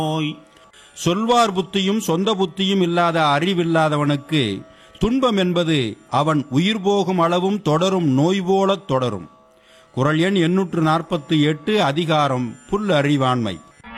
நோய் சொல்வார் புத்தியும் சொந்த புத்தியும் இல்லாத அறிவில்லாதவனுக்கு துன்பம் என்பது அவன் உயிர் போகும் அளவும் தொடரும் நோய் போலத் தொடரும் குரல் எண் எண்ணூற்று நாற்பத்தி எட்டு அதிகாரம் புல் அறிவாண்மை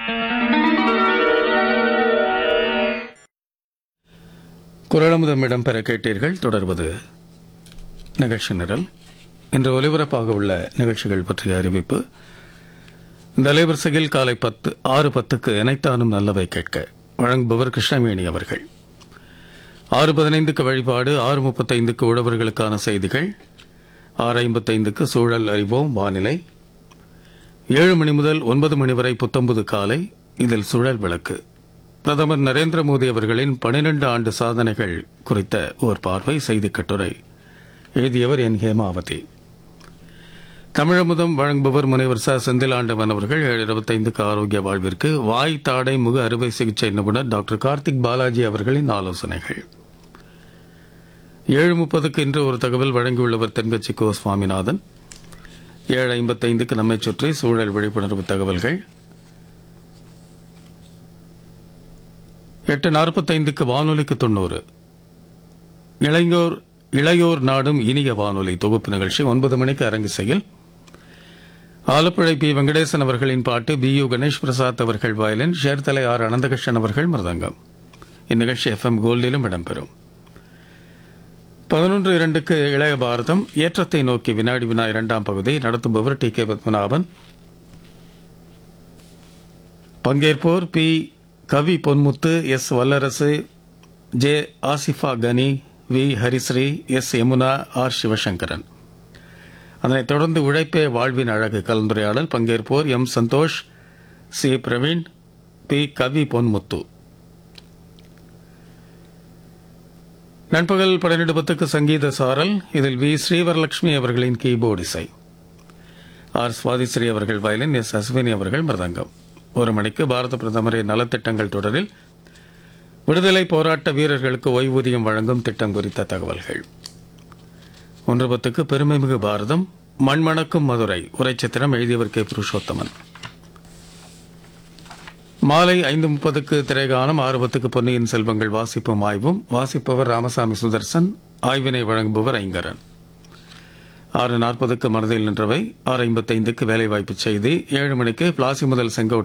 குரலமுதம் இடம்பெற கேட்டீர்கள் தொடர்வது நிகழ்ச்சி நிரல் இன்று ஒலிபரப்பாக உள்ள நிகழ்ச்சிகள் பற்றிய அறிவிப்பு இந்த அலைவரிசையில் காலை பத்து ஆறு பத்துக்கு இணைத்தானும் நல்லவை கேட்க வழங்குபவர் கிருஷ்ணவேணி அவர்கள் ஆறு பதினைந்துக்கு வழிபாடு ஆறு முப்பத்தைந்துக்கு உழவர்களுக்கான செய்திகள் ஆறு ஐம்பத்தைந்துக்கு சூழல் அறிவோம் வானிலை ஏழு மணி முதல் ஒன்பது மணி வரை புத்தம்புது காலை இதில் சுழல் விளக்கு பிரதமர் நரேந்திர மோடி அவர்களின் பனிரெண்டு ஆண்டு சாதனைகள் குறித்த ஓர் பார்வை செய்திக் கட்டுரை எழுதியவர் என் ஹேமாவதி தமிழமுதம் வழங்குபவர் முனைவர் ச செந்திலாண்டவன் அவர்கள் ஏழு இருபத்தைந்துக்கு ஆரோக்கிய வாழ்விற்கு வாய் தாடை முக அறுவை சிகிச்சை நிபுணர் டாக்டர் கார்த்திக் பாலாஜி அவர்களின் ஆலோசனைகள் ஏழு முப்பதுக்கு இன்று ஒரு தகவல் வழங்கியுள்ளவர் தென்கட்சி கோ சுவாமிநாதன் ஏழு ஐம்பத்தைந்துக்கு நம்மை சுற்றி சூழல் விழிப்புணர்வு தகவல்கள் எட்டு நாற்பத்தைந்துக்கு வானொலிக்கு தொண்ணூறு இளையோர் இளையோர் நாடும் இனிய வானொலி தொகுப்பு நிகழ்ச்சி ஒன்பது மணிக்கு அரங்கிசையில் ஆலப்புழை பி வெங்கடேசன் அவர்களின் பாட்டு பி யு கணேஷ் பிரசாத் அவர்கள் வயலின் ஷேர்தலை ஆர் அனந்தகிருஷ்ணன் அவர்கள் மிருதங்கம் இந்நிகழ்ச்சி எஃப் எம் கோல்டிலும் இடம்பெறும் பதினொன்று இரண்டுக்கு இளைய பாரதம் ஏற்றத்தை நோக்கி வினாடி வினா இரண்டாம் பகுதி நடத்துபவர் டி கே பத்மநாபன் பங்கேற்போர் P Kavi Ponmuthu S Vallarasu J Asifa Gani V Harisri S Yamuna R Sivasankaran அதனைத் தொடர்ந்து உழைப்பே வாழ்வின் அழகு கலந்துரையாடல் பங்கேற்போர் M Santhosh C Praveen P Kavi Ponmuthu நண்பகல் பன்னிரண்டு பத்துக்கு சங்கீத சாரல் இதில் வி ஸ்ரீவரலட்சுமி அவர்களின் கீபோர்டு இசை ஆர் சுவாதிஸ்ரீ அவர்கள் வயலின் எஸ் அஸ்வினி அவர்கள் மிருதங்கம் ஒரு மணிக்கு பாரத பிரதமரின் நலத்திட்டங்கள் தொடரில் விடுதலை போராட்ட வீரர்களுக்கு ஓய்வூதியம் வழங்கும் திட்டம் குறித்த தகவல்கள் ஒன்று பத்துக்கு பெருமைமிகு பாரதம் மண்மணக்கும் மதுரை உரைச்சித்திரம் எழுதியவர் கே புருஷோத்தமன் மாலை ஐந்து முப்பதுக்கு திரைகானம் ஆறு பத்துக்கு பொன்னியின் செல்வங்கள் வாசிப்பும் ஆய்வும் வாசிப்பவர் ராமசாமி சுதர்சன் ஆய்வினை வழங்குபவர் ஐங்கரன் ஆறு நாற்பதுக்கு மனதில் நின்றவை ஆறு ஐம்பத்தைந்துக்கு வேலைவாய்ப்பு செய்தி ஏழு மணிக்கு பிளாசி முதல் செங்கோட்டை